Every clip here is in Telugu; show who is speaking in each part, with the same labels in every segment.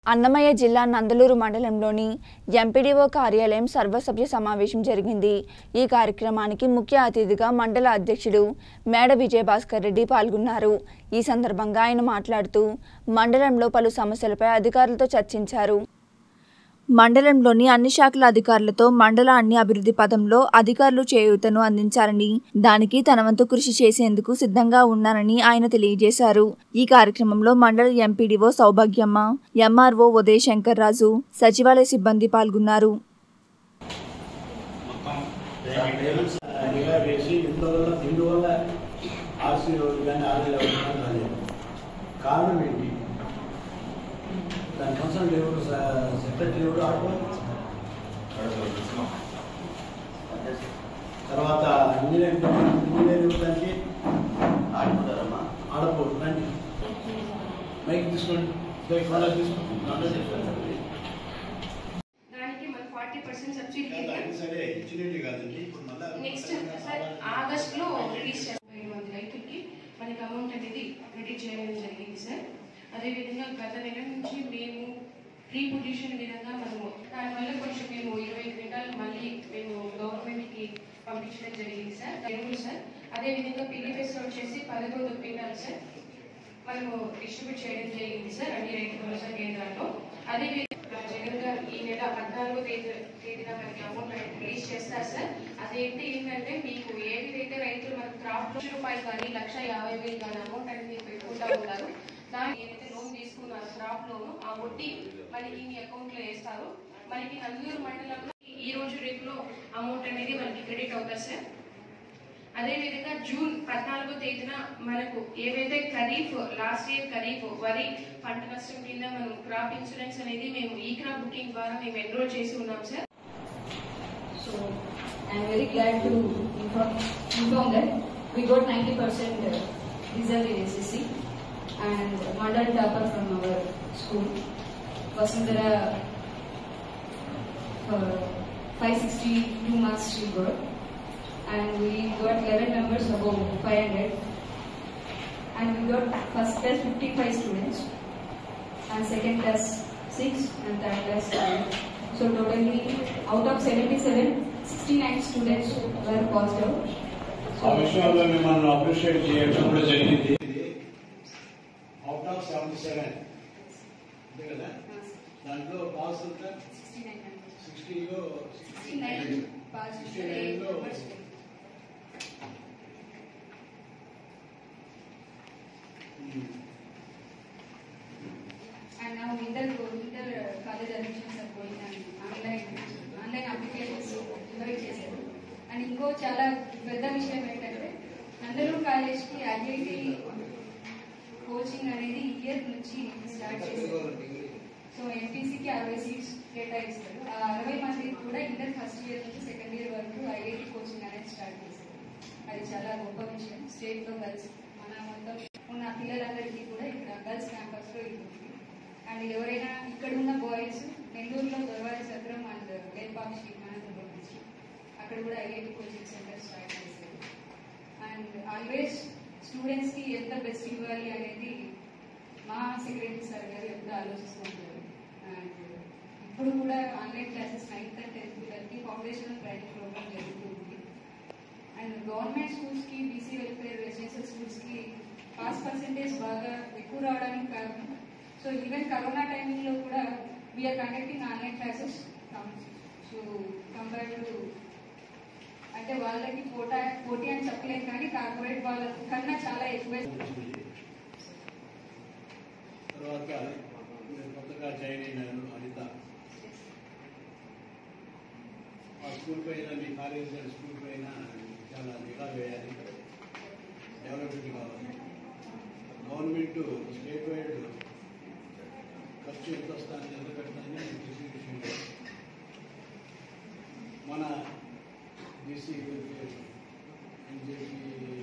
Speaker 1: అన్నమయ్య జిల్లా నందలూరు మండలంలోని ఎంపీడీఓ కార్యాలయం సర్వసభ్య సమావేశం జరిగింది ఈ కార్యక్రమానికి ముఖ్య అతిథిగా మండల అధ్యక్షుడు మేడ విజయభాస్కర్ రెడ్డి పాల్గొన్నారు ఈ సందర్భంగా ఆయన మాట్లాడుతూ మండలంలో పలు సమస్యలపై అధికారులతో చర్చించారు మండలంలోని అన్ని శాఖల అధికారులతో మండలాన్ని అభివృద్ధి పదంలో అధికారులు చేయూతను అందించారని దానికి తన వంతు కృషి చేసేందుకు సిద్ధంగా ఉన్నానని ఆయన తెలియజేశారు ఈ కార్యక్రమంలో మండల ఎంపీడీఓ సౌభాగ్యమ్మ ఎంఆర్ఓ ఉదయ్ శంకర్ రాజు సచివాలయ సిబ్బంది పాల్గొన్నారు
Speaker 2: ఇలా వేసి ఇందువల్ల దీనివల్ల ఆర్సీ రోడ్డు కానీ ఆర్సీ రోడ్డు కానీ రాలేదు కారణం ఏంటి దాని కన్సల్ట్ ఎవరు సెక్రటరీ ఎవరు ఆడుకో తర్వాత ఇంజనీర్ ఇంజనీర్ దానికి
Speaker 3: ఆడిపోతారమ్మా
Speaker 2: ఆడపోదు రండి మైక్ తీసుకోండి కాలేజ్ తీసుకోండి
Speaker 4: దానికి మన ఫార్టీ పర్సెంట్ సబ్సిడీ
Speaker 2: అది సరే ఇచ్చినట్టు కాదండి ఇప్పుడు మళ్ళీ
Speaker 4: నెక్స్ట్ సార్ ఆగస్ట్ లో రిలీజ్ చేస్తాం మంది రైతులకి మనకి అమౌంట్ అనేది క్రెడిట్ చేయడం జరిగింది సార్ అదేవిధంగా గత నెల నుంచి మేము ప్రీ పొజిషన్ విధంగా మనము దానివల్ల కొంచెం మేము ఇరవై క్వింటాలు మళ్ళీ మేము గవర్నమెంట్ కి పంపించడం జరిగింది సార్ ఎరువులు సార్ అదేవిధంగా పిల్లిపెస్ వచ్చేసి పదకొండు క్వింటాలు సార్ మనము డిస్ట్రిబ్యూట్ చేయడం జరిగింది సార్ అన్ని రైతు భరోసా కేంద్రాల్లో అదేవిధంగా జగన్ గారు ఈ నెల పద్నాలుగో తేదీ తేదీన మనకి అమౌంట్ అనేది రిలీజ్ చేస్తారు సార్ అదేంటి ఏంటంటే మీకు ఏదైతే రైతులు మనకు క్రాప్ లక్ష రూపాయలు కానీ లక్ష యాభై వేలు కానీ అమౌంట్ అనేది పెట్టుకుంటా ఉంటారు దాన్ని ఏదైతే లోన్ తీసుకున్నారు క్రాప్ లోన్ ఆ వడ్డీ మనకి మీ అకౌంట్ లో వేస్తారు మనకి నందూరు మండలంలో ఈ రోజు రేపులో అమౌంట్ అనేది మనకి క్రెడిట్ అవుతారు సార్ అదేవిధంగా జూన్ పద్నాలుగో తేదీన మనకు ఏవైతే ఖరీఫ్ లాస్ట్ ఇయర్ ఖరీఫ్ వరి పంట నష్టం కింద మనం క్రాప్ ఇన్సూరెన్స్ అనేది మేము ఈ క్రాప్ బుకింగ్ ద్వారా మేము ఎన్రోల్ చేసి ఉన్నాం sir
Speaker 5: So I'm very glad to inform, inform that we got 90% uh, result in SSC and Mandal topper from our school. Vasundhara uh, 562 marks she got and we got 11 members above 500 and we got first class 55 students and second class 6 and third class 12. So totally out of 77, 69 students were passed out.
Speaker 2: ఆ విషయంలో మిమ్మల్ని అప్రిషియేట్ చేయడం కూడా జరిగింది అవుట్ ఆఫ్ సెవెంటీ సెవెన్ అంతే కదా దాంట్లో పాస్ అంతా
Speaker 5: 69 members.
Speaker 2: సిక్స్టీలో
Speaker 5: 69 passed,
Speaker 2: 69 లో
Speaker 5: members. And now inter inter college admissions are going on online online applications delivery చేశారు అండ్ ఇంకో చాలా పెద్ద విషయం ఏంటంటే అందరూ కాలేజ్కి ఐఐటి కోచింగ్ అనేది ఇయర్ నుంచి స్టార్ట్ చేశారు సో ఎంపీసీకి అరవై సీట్స్ కేటాయిస్తారు ఆ అరవై మందికి కూడా ఇంటర్ ఫస్ట్ ఇయర్ నుంచి సెకండ్ ఇయర్ వరకు ఐఐటి కోచింగ్ అనేది స్టార్ట్ చేశారు అది చాలా గొప్ప విషయం స్టేట్ లో గర్ల్స్ మన మొత్తం ఉన్న పిల్లలందరికీ కూడా ఇక్కడ గర్ల్స్ క్యాంపస్ లో ఇది ఉంది అండ్ ఎవరైనా ఇక్కడ ఉన్న బాయ్స్ నెల్లూరులో దొరవారి సత్రం అండ్ లేపాక్షి అనంతపురం నుంచి అక్కడ కూడా ఐఐటి కోచింగ్ సెంటర్ స్టార్ట్ చేశారు అండ్ ఆల్వేస్ స్టూడెంట్స్ కి ఎంత బెస్ట్ ఇవ్వాలి అనేది మా సెక్రటరీ సార్ గారు ఎప్పుడు ఆలోచిస్తుంటారు అండ్ ఇప్పుడు కూడా online classes ninth and tenth పిల్లలకి ఫౌండేషన్ ట్రైనింగ్ ప్రోగ్రామ్ జరుగుతుంది అండ్ గవర్నమెంట్ స్కూల్స్ కి బీసీ వెల్ఫేర్ రెసిడెన్షియల్ స్కూల్స్ కి పాస్ పర్సెంటేజ్ బాగా ఎక్కువ రావడానికి కారణం సో ఈవెన్ కరోనా టైంలో కూడా we are conducting online classes so compare to అంటే వాళ్ళకి పోటా పోటీ అని చెప్పలేం కానీ కార్పొరేట్ వాళ్ళ కన్నా చాలా ఎక్కువ
Speaker 2: తర్వాత మీరు కొత్తగా జాయిన్ అయినారు అనిత ఆ స్కూల్ పైన మీ కాలేజ్ స్కూల్ పైన చాలా నిఘా వేయాలి డెవలప్మెంట్ కావాలి గవర్నమెంట్ స్టేట్ వైడ్ ఖర్చు ఎంత వస్తుంది ఎంత పెడుతుందని డిస్ట్రిబ్యూషన్ మన BC welfare NJP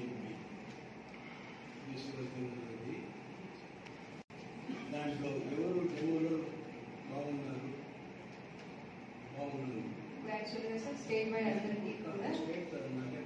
Speaker 2: BC welfare ఉన్నది దాంట్లో ఎవరు ఎవరు బాగున్నారు బాగున్నారు
Speaker 5: యాక్చువల్గా సార్ స్టేట్ వైడ్ అందరికీ కూడా
Speaker 2: స్టేట్ నాకే